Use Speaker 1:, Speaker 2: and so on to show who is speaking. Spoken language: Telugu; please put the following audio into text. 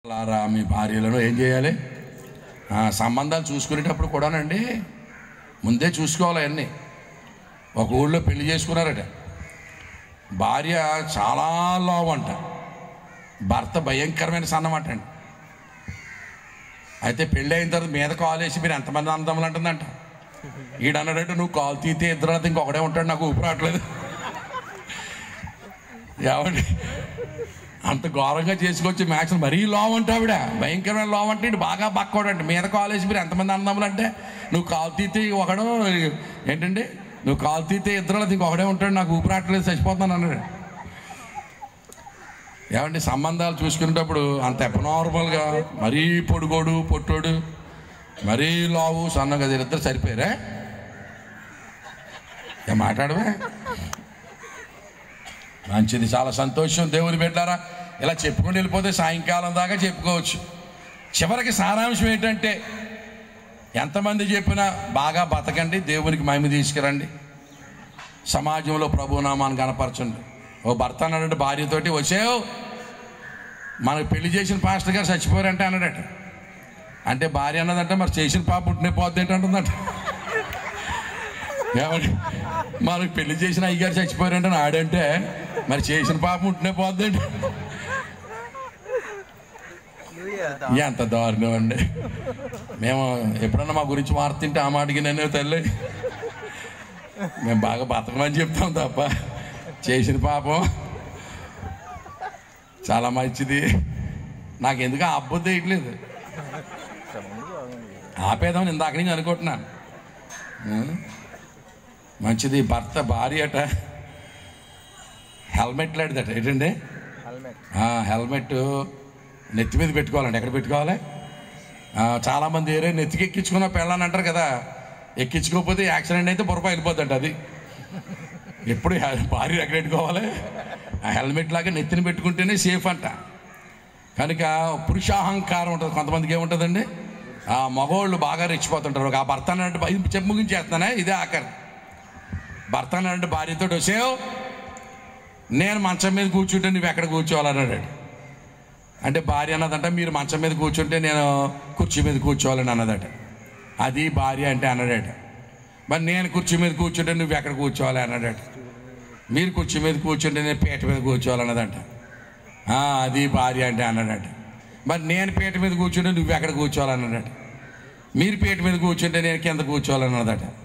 Speaker 1: లారా మీ భార్యలను ఏం చేయాలి ఆ, సంబంధాలు చూసుకునేటప్పుడు కూడానండి ముందే చూసుకోవాలి అవన్నీ ఒక ఊళ్ళో పెళ్లి చేసుకున్నారట భార్య చాలా లావు అంట భర్త భయంకరమైన సన్నమాట అండి అయితే పెళ్ళి అయిన తర్వాత మీద కాలు వేసి మీరు ఎంతమంది అందములు అంటుందంట ఈడన్నాడంటే నువ్వు కాలు తీతే ఇద్దరు అయితే ఇంకొకడే ఉంటాడు నాకు ఊపిరి రావట్లేదు ఏమండి అంత ఘోరంగా చేసుకొచ్చి మ్యాచ్ మరీ లావ్ అంటే ఆవిడ భయంకరమైన లావ్ అంటే ఇటు బాగా బక్కోడంటే మీద కాలేజ్ మీరు ఎంతమంది అందములు అంటే నువ్వు కాలు తీతే ఒకడు ఏంటండి నువ్వు కాలు తీతే ఇద్దరు ఇంకొకడే ఉంటాడు నాకు ఊపిరాట్లేదు చచ్చిపోతున్నాను అన్నాడు ఏమండి సంబంధాలు చూసుకునేటప్పుడు అంత ఎపనార్మల్గా మరీ పొడుగోడు పొట్టోడు మరీ లావు సన్నగా ఇద్దరు సరిపోయారా ఏం మాట్లాడవే మంచిది చాలా సంతోషం దేవుని పెట్టారా ఇలా చెప్పుకొని వెళ్ళిపోతే సాయంకాలం దాకా చెప్పుకోవచ్చు చివరికి సారాంశం ఏంటంటే ఎంతమంది చెప్పినా బాగా బతకండి దేవునికి మహిమ తీసుకురండి సమాజంలో ప్రభునామాన్ని కనపరచండి ఓ భర్త అన్నాడంటే భార్యతోటి వచ్చేవు మనకు పెళ్లి చేసిన పాస్టర్ గారు చచ్చిపోయారంటే అన్నాడట అంటే భార్య అన్నదంటే మరి చేసిన పాప పుట్టిన పోద్ది ఏంటంటుందట ఏమండి మనకు పెళ్లి చేసిన అయ్యగారు చచ్చిపోయారంటే ఆడంటే మరి చేసిన పాప ఉంటేనే పోద్దండి ఎంత దారుణం అండి మేము ఎప్పుడన్నా మా గురించి వార్త తింటే ఆ మాటకి నేను తల్లి మేము బాగా బతకమని చెప్తాం తప్ప చేసిన పాపం చాలా మంచిది నాకు ఎందుకు ఆ అబ్బుద్ది వేయట్లేదు ఆపేదామని ఇందాక నుంచి అనుకుంటున్నాను ఆ? మంచిది భర్త భార్య అట హెల్మెట్ లాంటిదట ఏంటండి ఆ, హెల్మెట్ నెత్తి మీద పెట్టుకోవాలండి ఎక్కడ పెట్టుకోవాలి ఆ, చాలామంది ఏరే నెత్తికి ఎక్కించుకున్న పెళ్ళని అంటారు కదా ఎక్కించుకోకపోతే యాక్సిడెంట్ అయితే బుర్రపా వెళ్ళిపోద్దంట అది ఎప్పుడు హె- భార్య ఎక్కడ పెట్టుకోవాలి ఆ హెల్మెట్ లాగా నెత్తిని పెట్టుకుంటేనే సేఫ్ అంట కనుక పురుషాహంకారం ఉంటుంది కొంతమందికి ఏముంటుందండి ఆ మగవాళ్ళు బాగా రెచ్చిపోతుంటారు ఒక ఆ భర్త అన్నట్టు ఇది చెప్పు ముగించేస్తానే ఇదే ఆఖరి భర్త అన్నట్టు భార్యతో వచ్చేవు నేను మంచం మీద కూర్చుంటే నువ్వు ఎక్కడ కూర్చోవాలన్నాడు అంటే భార్య అన్నదంట మీరు మంచం మీద కూర్చుంటే నేను కుర్చీ మీద కూర్చోవాలని అన్నదట అది భార్య అంటే అన్నాడట మరి నేను కుర్చీ మీద కూర్చుంటే నువ్వు ఎక్కడ కూర్చోవాలి అన్నాడట మీరు కుర్చీ మీద కూర్చుంటే నేను పీట మీద కూర్చోవాలన్నదంట "ఆ, అది భార్య అంటే అన్నాడట మరి నేను పీట మీద కూర్చుంటే నువ్వు ఎక్కడ కూర్చోవాలన్నాడట మీరు పీట మీద కూర్చుంటే నేను కింద కూర్చోవాలన్నదట